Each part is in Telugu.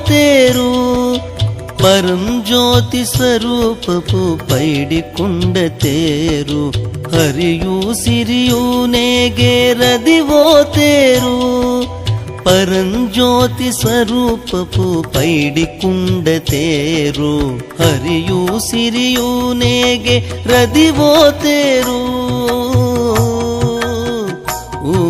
తేరు పరంజ్యోతి స్వరూపపు పైడి కుండ తేరు హరియు సిరియు నేగే రదివో తేరు పరంజ్యోతి స్వరూపపు పైడి కుండ తేరు హరియు సిరియు నేగే రదివో తేరు ఊ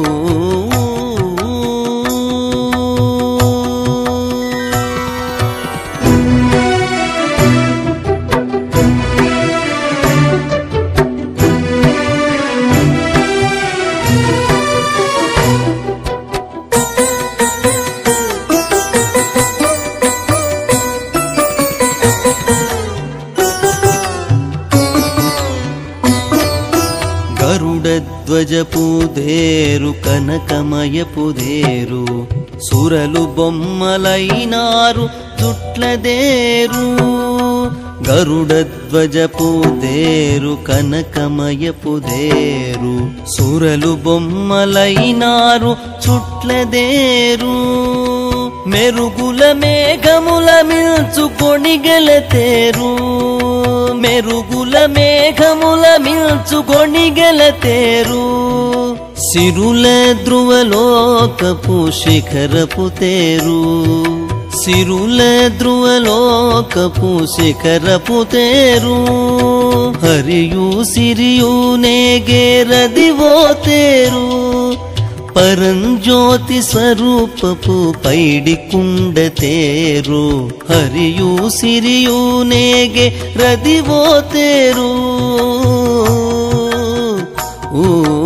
గరుడధ్వజపు దేరు కనకమయపు దేరు సురలు బొమ్మలైనారు జుట్లదేరు గరుడధ్వజపు దేరు కనకమయపు దేరు సురలు బొమ్మలైనారు చుట్లదేరు మెరుగుల మేఘముల మిల్చు కొణిగెలతేరు మెరుగుల మేఘముల మిల్చు కొణిగెలతేరు సిరుల ధ్రువలోకపు శిఖరపు తేరు సిరుల ధ్రువలోకపు శిఖరపు తేరు హరియు సిరియు నేగే రదివో తేరు పరంజ్యోతి స్వరూపపు పైడి కుండ తేరు హరియు సిరియు నేగే రదివో తేరు ఊ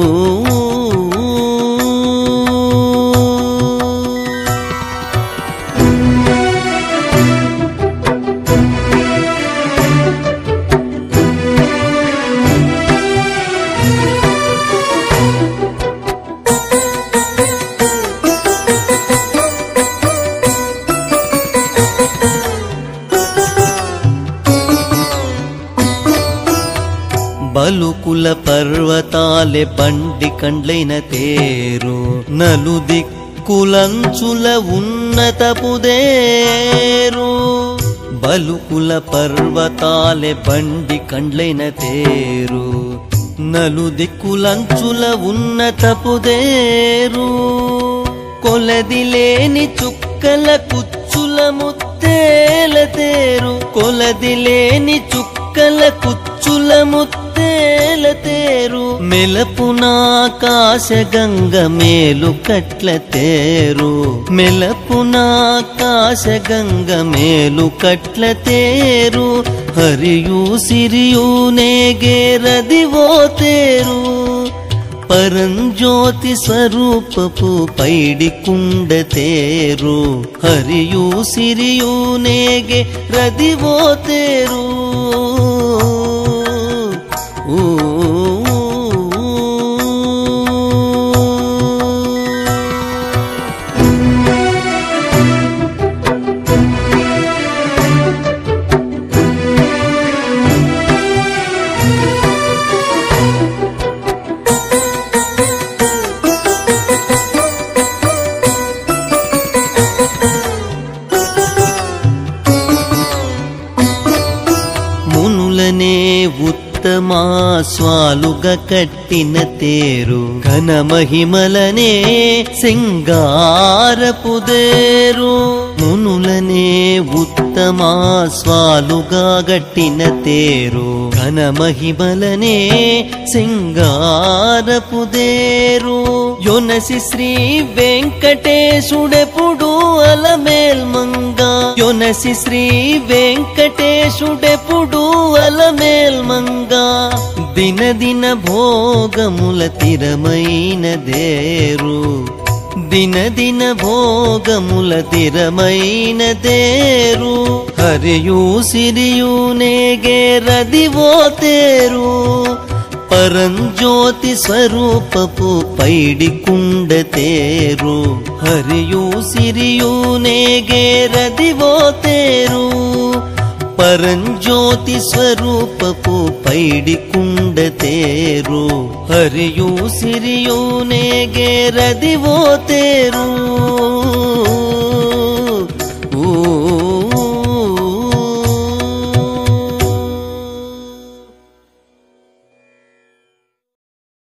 బలుకుల పర్వతాలే బండి కండ్లైన తేరు నలు దిక్కులంచుల ఉన్నతపు దేరు బలుకుల పర్వతాలే బండి కండ్లైన తేరు నలు దిక్కులంచుల ఉన్నతపు దేరు కొలది లేని చుక్కల కుచ్చుల ముత్తేల తేరు కొలది లేని చుక్కల కుచ్చుల ముత్తేల తేరు మెలపునాకాశ గంగ మేలు కట్ల తేరు మెలపునాకాశ గంగ మేలు కట్ల తేరు హరియు సిరియు నేగే రదివో తేరు పరంజ్యోతి స్వరూపపు పైడి కుండ తేరు హరియు సిరియు నేగే రదివో తేరు ఊ మునులనే ఉత్తమా స్వాలుగా కట్టిన తేరు ఘన మహిమలనే సింగారపు దేరు మునులనే ఉత్తమా స్వాలుగా గట్టిన తేరు ఘన మహిమలనే సింగారపు దేరు యొనసి శ్రీ వెంకటేశుడెప్పుడు అలమేల్మంగా యొనసి శ్రీ వెంకటేశుడెప్పుడు అలమేల్మంగా దిన దిన భోగముల తిరమైన దేరు దిన దిన భోగముల తిరమైన దేరు హరియు సిరియు నేగే రదివో తేరు పరంజ్యోతి స్వరూపపు పైడి కుండ తేరు హరియు సిరియు నేగే రదివో తేరు పరంజ్యోతి స్వరూపపు పైడి కుండ తేరు హరియు సిరియు నేగే రదివో తేరు